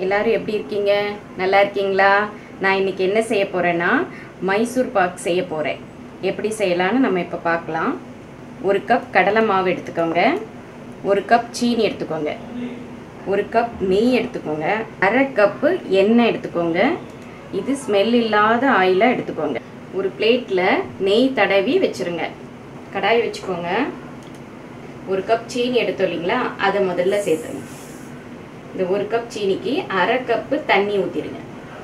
எல்லாரும் எப்படி இருக்கீங்க நல்லா இருக்கீங்களா நான் இன்னைக்கு என்ன செய்ய போறேன்னா மைசூர் பாக் செய்ய போறேன் எப்படி செய்யலாம்னு நம்ம இப்போ பார்க்கலாம் ஒரு கப் கடலை மாவு எடுத்துக்கோங்க ஒரு கப் சீனி எடுத்துக்கோங்க ஒரு கப் நெய் எடுத்துக்கோங்க அரை கப்பு எண்ணெய் எடுத்துக்கோங்க இது ஸ்மெல் இல்லாத ஆயிலாக எடுத்துக்கோங்க ஒரு பிளேட்டில் நெய் தடவி வச்சுருங்க கடாய் வச்சுக்கோங்க ஒரு கப் சீனி எடுத்தோம் இல்லைங்களா அதை முதல்ல சேர்த்துருங்க இந்த ஒரு கப் சீனிக்கு அரை கப்பு தண்ணி ஊற்றிடுங்க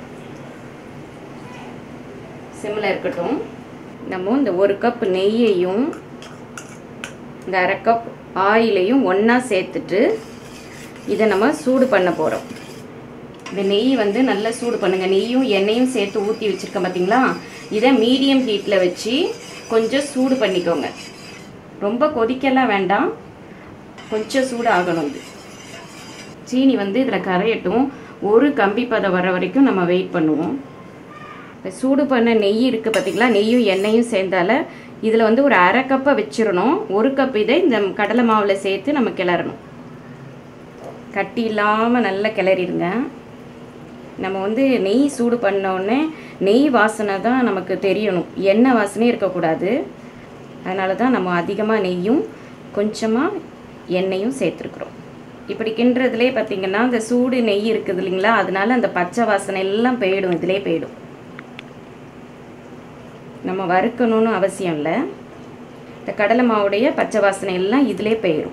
சிம்மில் இருக்கட்டும் நம்ம இந்த ஒரு கப் நெய்யையும் இந்த அரை கப் ஆயிலையும் ஒன்றா சேர்த்துட்டு இதை நம்ம சூடு பண்ண போகிறோம் இந்த நெய் வந்து நல்லா சூடு பண்ணுங்கள் நெய்யும் எண்ணெயும் சேர்த்து ஊற்றி வச்சுருக்கேன் பார்த்தீங்களா இதை மீடியம் ஹீட்டில் வச்சு கொஞ்சம் சூடு பண்ணிக்கோங்க ரொம்ப கொதிக்கலாம் வேண்டாம் கொஞ்சம் சூடு ஆகணும் இது சீனி வந்து இதில் கரையட்டும் ஒரு கம்பி பதம் வர வரைக்கும் நம்ம வெயிட் பண்ணுவோம் இப்போ சூடு பண்ண நெய் இருக்குது பார்த்தீங்களா நெய்யும் எண்ணெயும் சேர்ந்தால இதில் வந்து ஒரு அரை கப்பை வச்சிடணும் ஒரு கப் இதை இந்த கடலை மாவில் சேர்த்து நம்ம கிளறணும் கட்டி இல்லாமல் நல்லா கிளறிடுங்க நம்ம வந்து நெய் சூடு பண்ணோடனே நெய் வாசனை தான் நமக்கு தெரியணும் எண்ணெய் வாசனையும் இருக்கக்கூடாது அதனால தான் நம்ம அதிகமாக நெய்யும் கொஞ்சமாக எண்ணெயும் சேர்த்துருக்குறோம் இப்படி கிண்டுறதுலே பார்த்திங்கன்னா இந்த சூடு நெய் இருக்குது இல்லைங்களா அதனால அந்த பச்சை வாசனை எல்லாம் போயிடும் இதிலே போயிடும் நம்ம வறுக்கணும்னு அவசியம் இல்லை இந்த கடலை மாவுடைய பச்சை வாசனை எல்லாம் இதிலே போயிடும்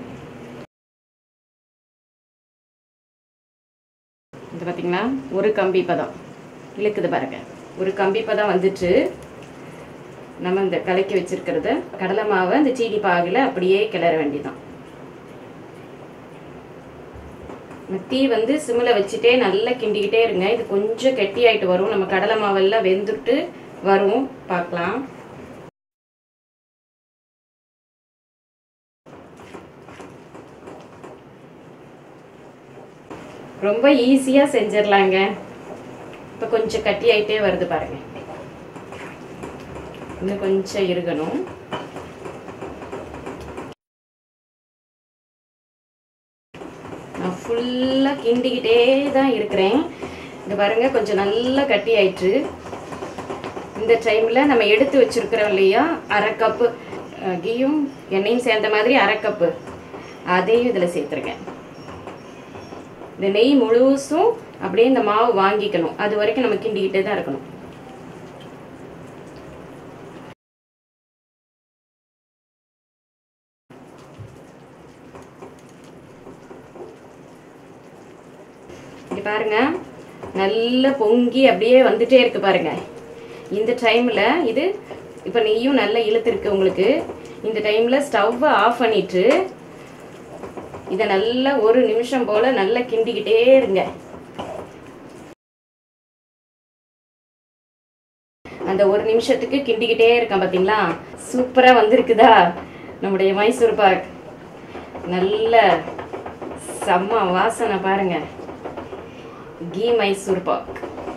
இது பார்த்திங்களா ஒரு கம்பி பதம் இழுக்குது பாருங்க ஒரு கம்பி பதம் வந்துட்டு நம்ம இந்த கலக்கி வச்சிருக்கிறத கடலை மாவை இந்த சீனி பாகில் அப்படியே கிளற வேண்டியதான் தீ வந்து சிம்மில் வச்சுட்டே நல்லா கிண்டிக்கிட்டே இருங்க இது கொஞ்சம் கெட்டியாயிட்டு வரும் நம்ம கடலை மாவெல்லாம் வெந்துட்டு வரும் பார்க்கலாம் ரொம்ப ஈஸியாக செஞ்சிடலாங்க இப்போ கொஞ்சம் கட்டி ஆகிட்டே வருது பாருங்க இன்னும் கொஞ்சம் இருக்கணும் நான் ஃபுல்லாக கிண்டிக்கிட்டே தான் இருக்கிறேன் இந்த பாருங்க கொஞ்சம் நல்லா கட்டி ஆயிட்டு இந்த டைமில் நம்ம எடுத்து வச்சுருக்கிறோம் இல்லையா அரை கப்பு கீயும் எண்ணெயும் சேர்ந்த மாதிரி அரை கப்பு அதையும் இதில் சேர்த்துருக்கேன் இந்த நெய் முழுசும் அப்படியே இந்த மாவு வாங்கிக்கணும் அது வரைக்கும் நம்ம கிண்டிக்கிட்டே தான் இருக்கணும் இங்க பாருங்க நல்லா பொங்கி அப்படியே வந்துட்டே இருக்கு பாருங்க இந்த டைம்ல இது இப்போ நெய்யும் நல்லா இழுத்துருக்கு உங்களுக்கு இந்த டைம்ல ஸ்டவ்வை ஆஃப் பண்ணிட்டு இதை நல்லா ஒரு நிமிஷம் போல நல்லா கிண்டிக்கிட்டே இருங்க அந்த ஒரு நிமிஷத்துக்கு கிண்டிக்கிட்டே இருக்கேன் பார்த்தீங்களா சூப்பராக வந்திருக்குதா நம்முடைய மைசூர் பாக் நல்ல செம்ம வாசனை பாருங்க கீ மைசூர் பாக்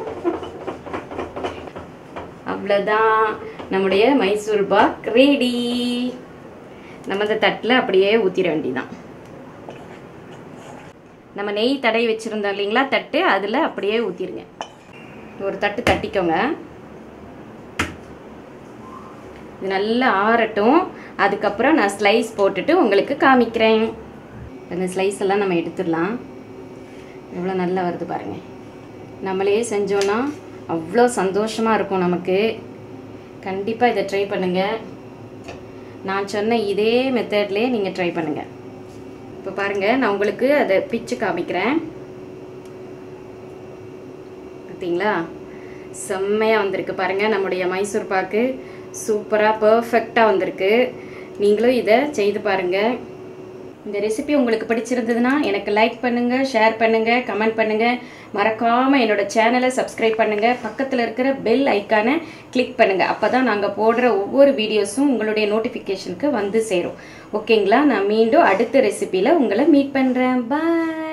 அவ்வளோதான் நம்முடைய மைசூர் பாக் ரெடி நம்ம இந்த தட்டில் அப்படியே ஊற்றிட வேண்டியதான் நம்ம நெய் தடவி வச்சுருந்தோம் இல்லைங்களா தட்டு அதில் அப்படியே ஊற்றிடுங்க ஒரு தட்டு தட்டிக்கோங்க இது நல்லா ஆறட்டும் அதுக்கப்புறம் நான் ஸ்லைஸ் போட்டுட்டு உங்களுக்கு காமிக்கிறேன் அந்த ஸ்லைஸ் எல்லாம் நம்ம எடுத்துடலாம் எவ்வளோ நல்லா வருது பாருங்கள் நம்மளே செஞ்சோன்னா அவ்வளோ சந்தோஷமாக இருக்கும் நமக்கு கண்டிப்பாக இதை ட்ரை பண்ணுங்கள் நான் சொன்ன இதே மெத்தட்லேயே நீங்கள் ட்ரை பண்ணுங்கள் இப்போ பாருங்கள் நான் உங்களுக்கு அதை பிச்சு காமிக்கிறேன் பார்த்தீங்களா செம்மையாக வந்திருக்கு பாருங்கள் நம்முடைய மைசூர் பாக்கு சூப்பராக பர்ஃபெக்டாக வந்திருக்கு நீங்களும் இதை செய்து பாருங்கள் இந்த ரெசிபி உங்களுக்கு பிடிச்சிருந்ததுன்னா எனக்கு லைக் பண்ணுங்கள் ஷேர் பண்ணுங்கள் கமெண்ட் பண்ணுங்கள் மறக்காமல் என்னோட சேனலை சப்ஸ்கிரைப் பண்ணுங்கள் பக்கத்தில் இருக்கிற பெல் ஐக்கானை கிளிக் பண்ணுங்கள் அப்போ தான் நாங்கள் போடுற ஒவ்வொரு வீடியோஸும் உங்களுடைய நோட்டிஃபிகேஷனுக்கு வந்து சேரும் ஓகேங்களா நான் மீண்டும் அடுத்த ரெசிபியில் உங்களை மீட் பண்ணுறேன் பாய்